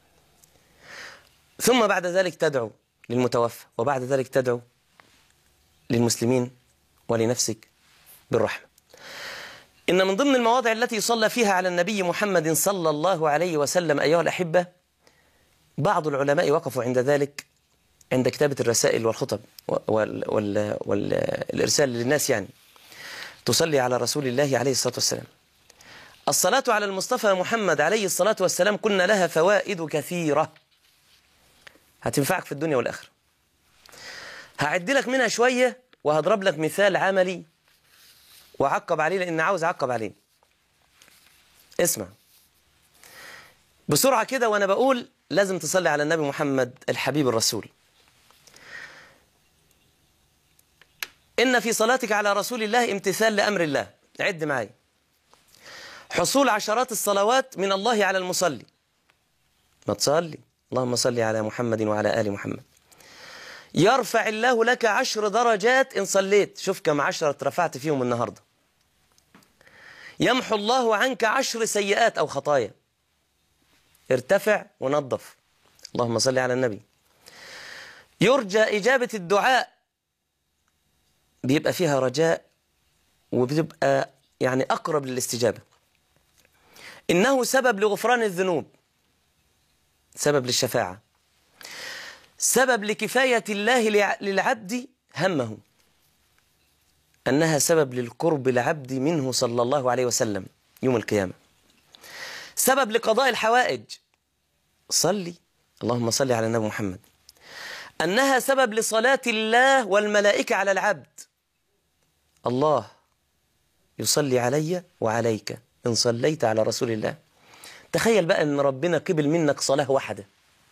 C: ثم بعد ذلك تدعو للمتوفى وبعد ذلك تدعو للمسلمين ولنفسك بالرحمة إن من ضمن المواضع التي صلى فيها على النبي محمد صلى الله عليه وسلم أيها الأحبة بعض العلماء وقفوا عند ذلك عند كتابة الرسائل والخطب وال وال والإرسال للناس يعني تصلي على رسول الله عليه الصلاة والسلام الصلاة على المصطفى محمد عليه الصلاة والسلام كنا لها فوائد كثيرة هتنفعك في الدنيا والآخرة هعد لك منها شوية وهضرب لك مثال عملي وعقب عليه لأن عاوز أعقب عليه اسمع بسرعة كده وأنا بقول لازم تصلي على النبي محمد الحبيب الرسول إن في صلاتك على رسول الله امتثال لأمر الله عد معي حصول عشرات الصلوات من الله على المصلي ما تصلي اللهم صل على محمد وعلى آل محمد يرفع الله لك عشر درجات إن صليت شوف كم عشرة اترفعت فيهم النهاردة يمحو الله عنك عشر سيئات أو خطايا ارتفع ونظف اللهم صل على النبي يرجى إجابة الدعاء بيبقى فيها رجاء وبتبقى يعني أقرب للاستجابة إنه سبب لغفران الذنوب سبب للشفاعة سبب لكفاية الله لع- للعبد همه أنها سبب للقرب العبد منه صلى الله عليه وسلم يوم القيامة سبب لقضاء الحوائج صلي اللهم صل على النبي محمد أنها سبب لصلاة الله والملائكة على العبد الله يصلي علي وعليك إن صليت على رسول الله تخيل بقى أن ربنا قبل منك صلاة واحدة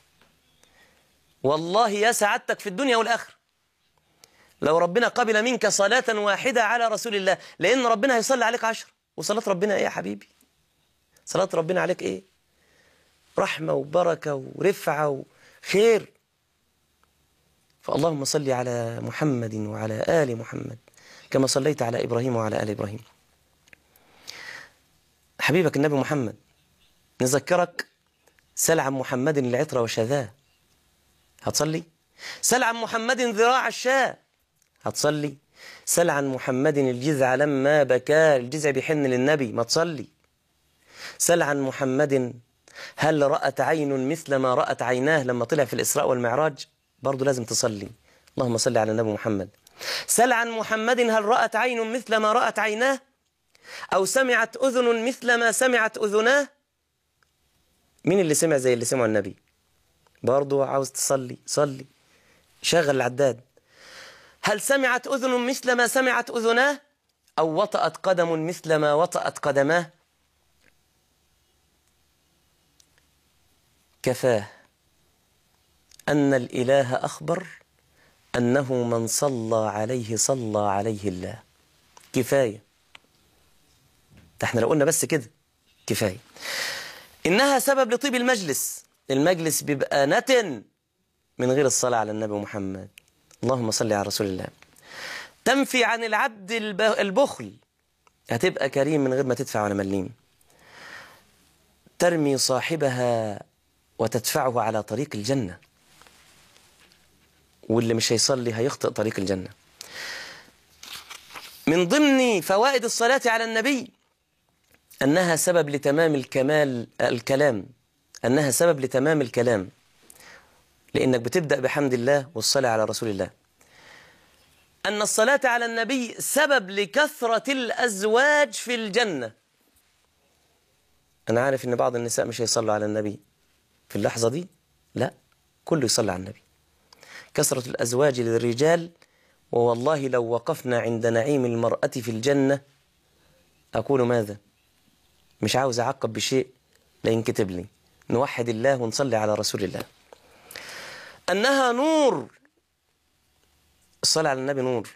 C: والله يا سعادتك في الدنيا والآخرة لو ربنا قبل منك صلاة واحدة على رسول الله لأن ربنا هيصلي عليك عشر وصلاة ربنا إيه يا حبيبي صلاة ربنا عليك إيه رحمة وبركة ورفعة وخير فاللهم صل على محمد وعلى آل محمد كما صليت على إبراهيم وعلى آل إبراهيم حبيبك النبي محمد نذكرك سل عن محمد العطر وشذاه هتصلي سل عن محمد ذراع الشاة هتصلي سل عن محمد الجذع لما بكى الجذع بيحن للنبي ما تصلي سل عن محمد هل رأت عين مثل ما رأت عيناه لما طلع في الإسراء والمعراج برضو لازم تصلي اللهم صل على النبي محمد سل عن محمد هل رأت عين مثل ما رأت عيناه أو سمعت أذن مثل ما سمعت أذناه مين اللي سمع زي اللي سمعه النبي برضو عاوز تصلي صلي شغل العداد هل سمعت أذن مثل ما سمعت أذناه أو وطأت قدم مثل ما وطأت قدماه كفاه أن الإله أخبر أنه من صلى عليه صلى عليه الله كفاية ده احنا لو قلنا بس كده كفاية إنها سبب لطيب المجلس المجلس بيبقى نتن من غير الصلاة على النبي محمد اللهم صل على رسول الله تنفي عن العبد الب- البخل هتبقى كريم من غير ما تدفع ولا مليم ترمي صاحبها وتدفعه على طريق الجنة واللي مش هيصلي هيخطئ طريق الجنة من ضمن فوائد الصلاة على النبي أنها سبب لتمام الكمال الكلام أنها سبب لتمام الكلام لأنك بتبدأ بحمد الله والصلاة على رسول الله أن الصلاة على النبي سبب لكثرة الأزواج في الجنة أنا عارف أن بعض النساء مش هيصلوا على النبي في اللحظة دي لا كله يصلي على النبي كثرة الأزواج للرجال ووالله لو وقفنا عند نعيم المرأة في الجنة أقول ماذا مش عاوز أعقب بشيء لا ينكتب لي نوحد الله ونصلي على رسول الله أنها نور الصلاة على النبي نور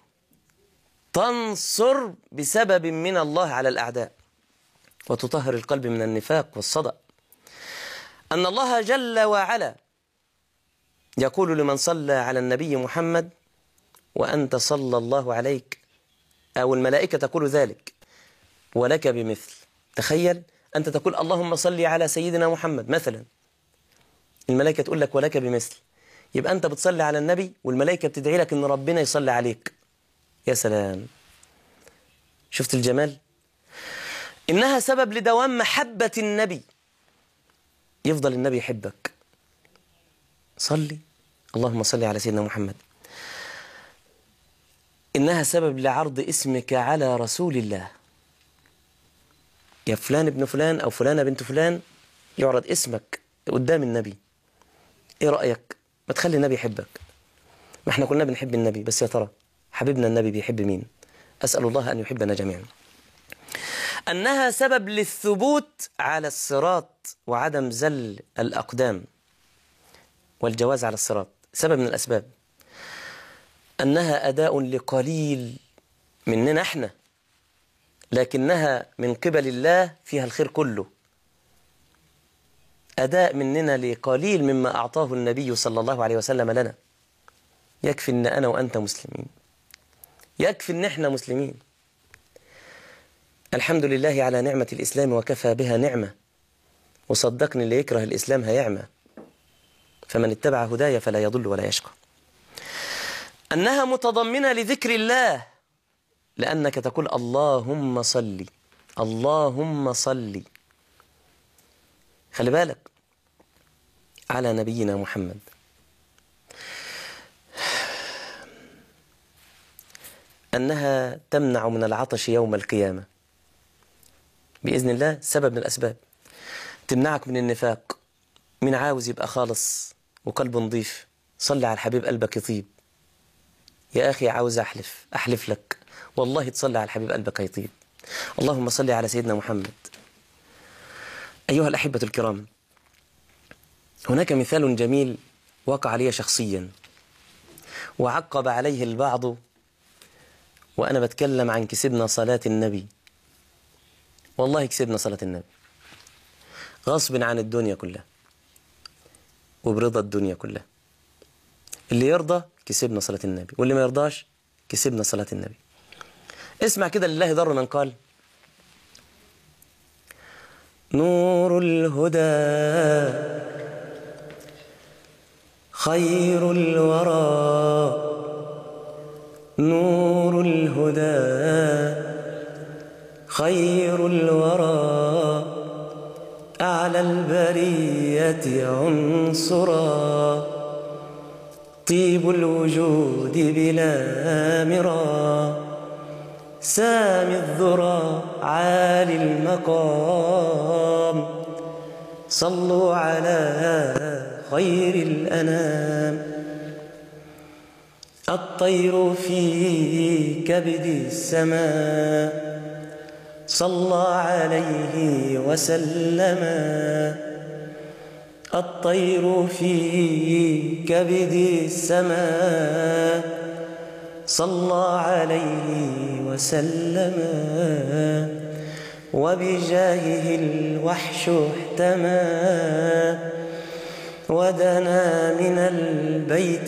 C: تنصر بسبب من الله على الأعداء وتطهر القلب من النفاق والصدأ أن الله جل وعلا يقول لمن صلى على النبي محمد وأنت صلى الله عليك أو الملائكة تقول ذلك ولك بمثل تخيل أنت تقول اللهم صل على سيدنا محمد مثلا الملائكة تقول لك ولك بمثل يبقى أنت بتصلي على النبي والملائكة بتدعي لك أن ربنا يصلي عليك يا سلام شفت الجمال إنها سبب لدوام محبة النبي يفضل النبي يحبك صلي اللهم صل على سيدنا محمد إنها سبب لعرض اسمك على رسول الله يا فلان ابن فلان أو فلانة بنت فلان يعرض اسمك قدام النبي إيه رأيك ما تخلي النبي يحبك ما احنا كلنا بنحب النبي بس يا ترى حبيبنا النبي بيحب مين أسأل الله أن يحبنا جميعا أنها سبب للثبوت على الصراط وعدم زل الأقدام والجواز على الصراط سبب من الأسباب أنها أداء لقليل مننا احنا لكنها من قبل الله فيها الخير كله أداء مننا لقليل مما أعطاه النبي صلى الله عليه وسلم لنا يكفي أن أنا وأنت مسلمين يكفي أن احنا مسلمين الحمد لله على نعمة الإسلام وكفى بها نعمة وصدقني اللي يكره الإسلام هيعمى فمن اتبع هدايا فلا يضل ولا يشقى أنها متضمنة لذكر الله لأنك تقول اللهم صل اللهم صل خلي بالك على نبينا محمد أنها تمنع من العطش يوم القيامة بإذن الله سبب من الأسباب تمنعك من النفاق من عاوز يبقى خالص وقلبه نظيف صلي على الحبيب قلبك يطيب يا أخي عاوز أحلف أحلف لك والله تصلي على الحبيب قلبك يطيب اللهم صل على سيدنا محمد أيها الأحبة الكرام هناك مثال جميل وقع لي شخصيا وعقب عليه البعض وأنا بتكلم عن كسبنا صلاة النبي والله كسبنا صلاة النبي غصب عن الدنيا كلها وبرضا الدنيا كلها اللي يرضى كسبنا صلاة النبي واللي ما يرضاش كسبنا صلاة النبي اسمع كده لله ضر من قال نور الهدى خير الورى نور الهدى خير الورى أعلى البرية عنصرا طيب الوجود بلا مرى سامي الذرى عالي المقام صلوا على خير الأنام الطير في كبد السماء صلى عليه وسلم الطير في كبد السماء صلى عليه وسلم وبجاهه الوحش احتمى ودنا من البيت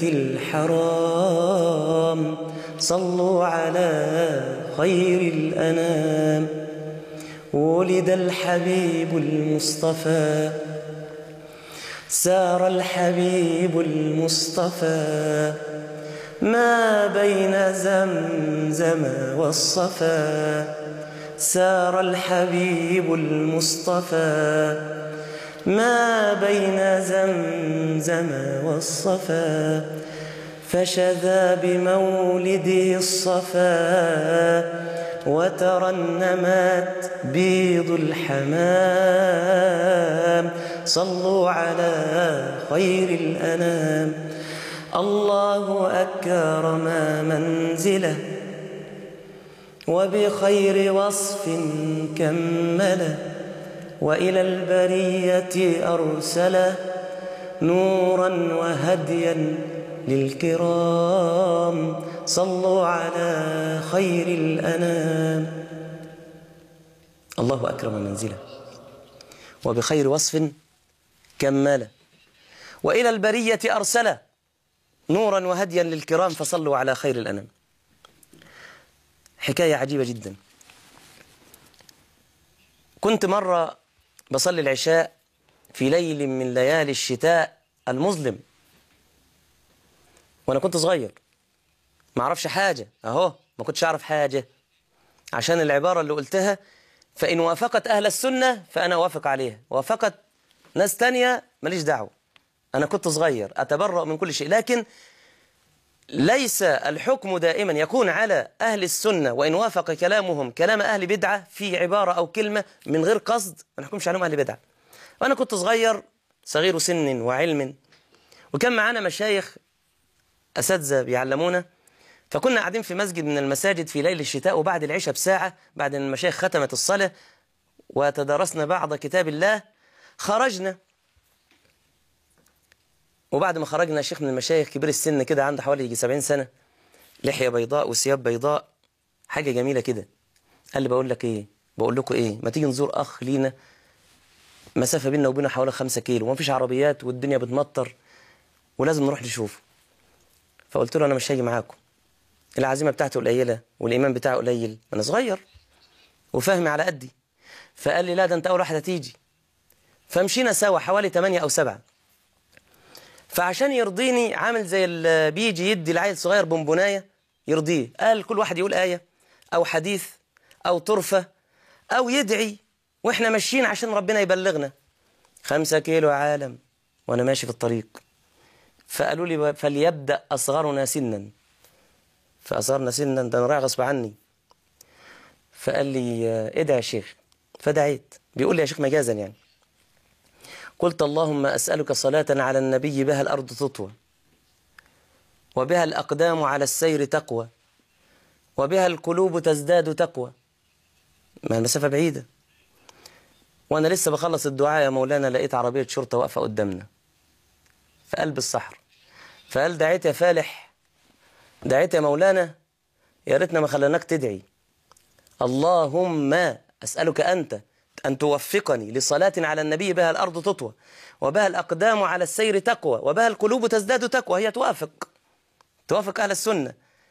C: الحرام صلوا على خير الأنام ولد الحبيب المصطفى سار الحبيب المصطفى ما بين زمزم والصفا سار الحبيب المصطفى ما بين زمزم والصفا فشذا بمولده الصفا وترنمت بيض الحمام صلوا على خير الأنام الله أكرم منزله وبخير وصف كمله وإلى البرية أرسله نورا وهديا للكرام صلوا على خير الأنام الله أكرم منزله وبخير وصف كمله وإلى البرية أرسله نورا وهديا للكرام فصلوا على خير الأنام حكاية عجيبة جدا كنت مرة بصلي العشاء في ليل من ليالي الشتاء المظلم وأنا كنت صغير ما أعرفش حاجة أهو ما كنتش أعرف حاجة عشان العبارة اللي قلتها فإن وافقت أهل السنة فأنا وافق عليها وافقت ناس تانية ماليش دعوة أنا كنت صغير أتبرأ من كل شيء لكن ليس الحكم دائما يكون على أهل السنة وإن وافق كلامهم كلام أهل بدعة في عبارة أو كلمة من غير قصد ما نحكمش عليهم أهل بدعة وأنا كنت صغير صغير سن وعلم وكان معانا مشايخ أساتذة بيعلمونا فكنا قاعدين في مسجد من المساجد في ليل الشتاء وبعد العشاء بساعة بعد أن المشايخ ختمت الصلاة وتدارسنا بعض كتاب الله خرجنا وبعد ما خرجنا شيخ من المشايخ كبير السن كده عنده حوالي يجي 70 سنة لحية بيضاء وثياب بيضاء حاجة جميلة كده قال لي بقول لك ايه بقول لكم ايه ما تيجي نزور اخ لينا مسافة بيننا وبينه حوالي 5 كيلو ومفيش عربيات والدنيا بتمطر ولازم نروح نشوفه فقلت له انا مش هاجي معاكم العزيمة بتاعته قليلة والإيمان بتاعه قليل أنا صغير وفهمي على قدي فقال لي لا ده أنت أول واحد هتيجي فمشينا سوا حوالي 8 أو 7 فعشان يرضيني عامل زي اللي بيجي يدي العيل صغير بونبونايه يرضيه قال كل واحد يقول آية أو حديث أو طرفة أو يدعي وإحنا ماشيين عشان ربنا يبلغنا خمسة كيلو عالم وأنا ماشي في الطريق فقالوا لي فليبدأ أصغرنا سنا فأصغرنا سنا ده أنا رايح غصب عني فقال لي ادعي يا شيخ فدعيت بيقول لي يا شيخ مجازا يعني قلت اللهم أسألك صلاة على النبي بها الأرض تطوى وبها الأقدام على السير تقوى وبها القلوب تزداد تقوى ما المسافة بعيدة وأنا لسه بخلص الدعاء يا مولانا لقيت عربية شرطة واقفة قدامنا في قلب الصحر فقال دعيت يا فالح دعيت يا مولانا يا ريتنا ما خليناك تدعي اللهم أسألك أنت أن توفقني لصلاة على النبي بها الأرض تطوى وبها الأقدام على السير تقوى وبها القلوب تزداد تقوى هي توافق توافق أهل السنة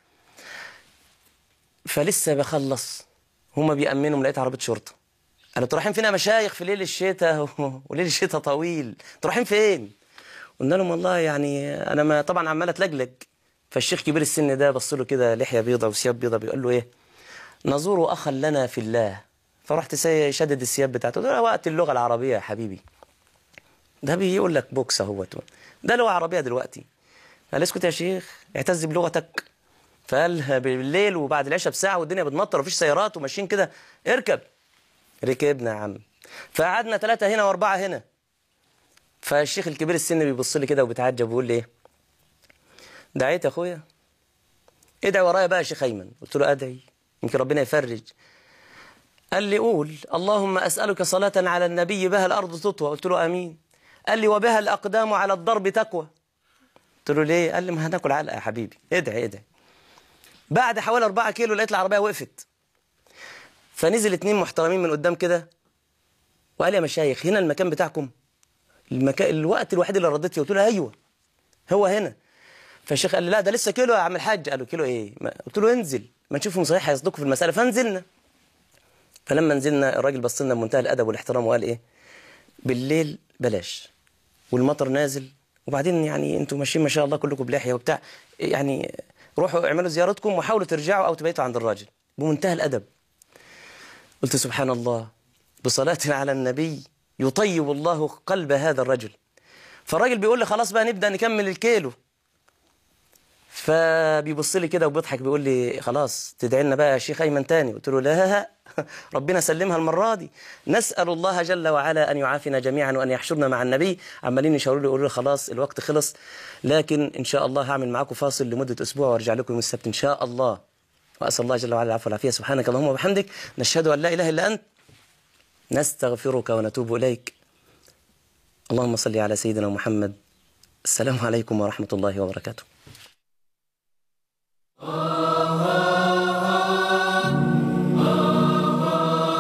C: فلسه بخلص هما بيأمنوا لقيت عربية شرطة قالوا انتوا رايحين فين يا مشايخ في ليل الشتاء وليل الشتاء طويل انتوا رايحين فين؟ قلنا لهم والله يعني انا ما طبعا عمال اتلجلج فالشيخ كبير السن ده بص له كده لحيه بيضه وثياب بيضه بيقول له ايه؟ نزور اخا لنا في الله فرحت شدد الثياب بتاعته ده وقت اللغه العربيه يا حبيبي ده بيقول لك بوكس اهوت ده لغه عربيه دلوقتي قال اسكت يا شيخ اعتز بلغتك فقال بالليل وبعد العشاء بساعه والدنيا بتمطر ومفيش سيارات وماشيين كده اركب ركبنا يا عم فقعدنا ثلاثه هنا واربعه هنا فالشيخ الكبير السن بيبص لي كده وبيتعجب ويقول لي ايه دعيت يا اخويا ادعي ورايا بقى يا شيخ ايمن قلت له ادعي يمكن ربنا يفرج قال لي قول اللهم اسالك صلاه على النبي بها الارض تطوى قلت له امين قال لي وبها الاقدام على الضرب تقوى قلت له ليه قال لي ما هناكل علقه يا حبيبي ادعي ادعي بعد حوالي 4 كيلو لقيت العربيه وقفت فنزل اتنين محترمين من قدام كده وقال يا مشايخ هنا المكان بتاعكم المكان الوقت الوحيد اللي رديت فيه قلت له ايوه هو هنا فالشيخ قال لي لا ده لسه كيلو يا عم الحاج قال له كيلو ايه قلت له انزل ما نشوفهم صحيح هيصدقوا في المساله فنزلنا فلما نزلنا الراجل بص لنا بمنتهى الادب والاحترام وقال ايه بالليل بلاش والمطر نازل وبعدين يعني انتوا ماشيين ما شاء الله كلكم بلحيه وبتاع يعني روحوا اعملوا زيارتكم وحاولوا ترجعوا او تبيتوا عند الراجل بمنتهى الادب قلت سبحان الله بصلاه على النبي يطيب الله قلب هذا الرجل فالراجل بيقول لي خلاص بقى نبدا نكمل الكيلو فبيبص لي كده وبيضحك بيقول لي خلاص تدعي لنا بقى يا شيخ ايمن تاني قلت له لا ربنا سلمها المره دي نسال الله جل وعلا ان يعافينا جميعا وان يحشرنا مع النبي عمالين يشاوروا لي يقولوا لي خلاص الوقت خلص لكن ان شاء الله هعمل معاكم فاصل لمده اسبوع وارجع لكم يوم السبت ان شاء الله واسال الله جل وعلا العفو والعافيه سبحانك اللهم وبحمدك نشهد ان لا اله الا انت نستغفرك ونتوب اليك اللهم صل على سيدنا محمد السلام عليكم ورحمه الله وبركاته